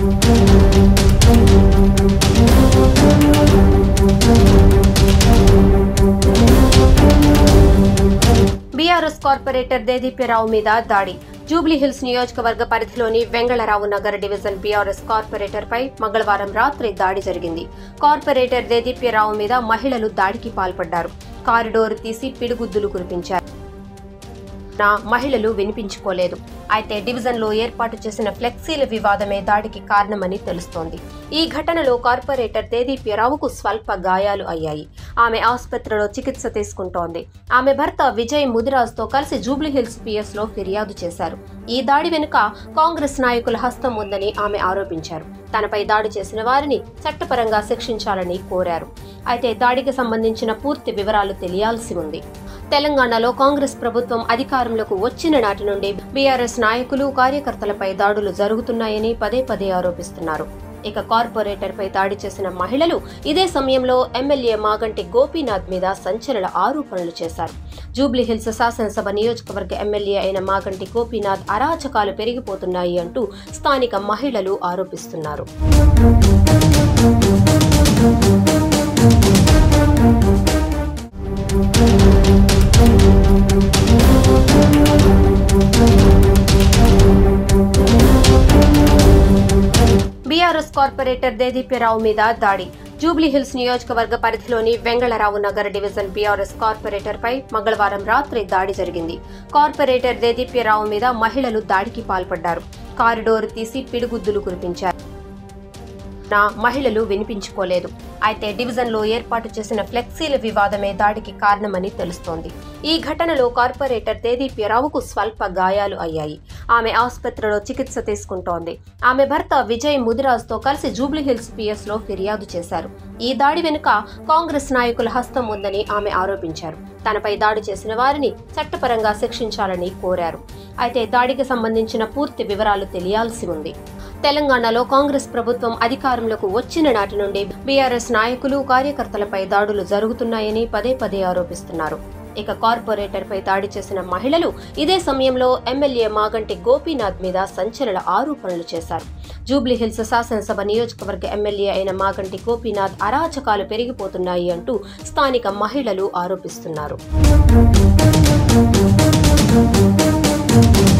BRS corporator దేదీప్యరావు మీద దాడి జూబ్లీహిల్స్ నియోజకవర్గ పరిధిలోని Vengala Rao Nagar division BRS corporator పై మంగళవారం రాత్రి దాడి జరిగింది కార్పొరేటర్ దేదీప్యరావు మీద మహిళలు దాడికి పాల్పడ్డారు కారిడోర్ తీసి పిడుగుద్దులు కురిపించారు నా మహిళలు వినిపించుకోలేదు అయితే డివిజన్లో ఏర్పాటు చేసిన ఫ్లెక్సీల వివాదమే దాడికి కారణమని తెలుస్తోంది ఈ ఘటనలో కార్పొరేటర్ తేదీప్యరావుకు స్వల్ప గాయాలు అయ్యాయి ఆమె ఆసుపత్రిలో చికిత్స తీసుకుంటోంది ఆమె భర్త విజయ్ ముదిరాజ్తో కలిసి జూబ్లీహిల్స్ పిఎస్ లో ఫిర్యాదు చేశారు ఈ దాడి వెనుక కాంగ్రెస్ నాయకుల హస్తం ఉందని ఆమె ఆరోపించారు తనపై దాడి చేసిన వారిని చట్టపరంగా శిక్షించాలని కోరారు అయితే దాడికి సంబంధించిన పూర్తి వివరాలు తెలియాల్సి ఉంది తెలంగాణలో కాంగ్రెస్ ప్రభుత్వం అధికారంలోకి వచ్చిన నాటి నుండి బీఆర్ఎస్ నాయకులు కార్యకర్తలపై దాడులు జరుగుతున్నాయని పదే పదే ఆరోపిస్తున్నారు ఇక కార్పొరేటర్ పై దాడి చేసిన మహిళలు ఇదే సమయంలో ఎమ్మెల్యే మాగంటి గోపీనాథ్ మీద సంచలన ఆరోపణలు చేశారు జూబ్లీహిల్స్ శాసనసభ నియోజకవర్గ ఎమ్మెల్యే అయిన మాగంటి గోపీనాథ్ అరాచకాలు పెరిగిపోతున్నాయి అంటూ స్థానిక మహిళలు ఆరోపిస్తున్నారు బీఆర్ఎస్ కార్పొరేటర్ దేదీప్యరావు మీద దాడి జూబ్లీహిల్స్ నియోజకవర్గ పరిధిలోని Vengala Rao Nagar division BRS corporator పై మంగళవారం రాత్రి దాడి జరిగింది కార్పొరేటర్ దేదీప్యరావు మీద మహిళలు దాడికి పాల్పడ్డారు కారిడోర్ తీసి పిడుగుద్దులు కురిపించారు నా మహిళలు వినిపించుకోలేదు అయితే డివిజన్లో ఏర్పాటు చేసిన ఫ్లెక్సీల వివాదమే దాడికి కారణమని తెలుస్తోంది ఈ ఘటనలో కార్పొరేటర్ తేదీప్యరావుకు స్వల్ప గాయాలు అయ్యాయి ఆమె ఆసుపత్రిలో చికిత్స తీసుకుంటోంది ఆమె భర్త విజయ్ ముదిరాజ్తో కలిసి జూబ్లీహిల్స్ పిఎస్ లో ఫిర్యాదు చేశారు ఈ దాడి వెనుక కాంగ్రెస్ నాయకుల హస్తం ఉందని ఆమె ఆరోపించారు తనపై దాడి చేసిన వారిని చట్టపరంగా శిక్షించాలని కోరారు అయితే దాడికి సంబంధించిన పూర్తి వివరాలు తెలియాల్సి ఉంది తెలంగాణలో కాంగ్రెస్ ప్రభుత్వం అధికారంలోకి వచ్చిన నాటి నుండి బీఆర్ఎస్ నాయకులు కార్యకర్తలపై దాడులు జరుగుతున్నాయని పదే పదే ఆరోపిస్తున్నారు ఇక కార్పొరేటర్ పై దాడి చేసిన మహిళలు ఇదే సమయంలో ఎమ్మెల్యే మాగంటి గోపీనాథ్ మీద సంచలన ఆరోపణలు చేశారు జూబ్లీహిల్స్ శాసనసభ నియోజకవర్గ ఎమ్మెల్యే అయిన మాగంటి గోపీనాథ్ అరాచకాలు పెరిగిపోతున్నాయి అంటూ స్థానిక మహిళలు ఆరోపిస్తున్నారు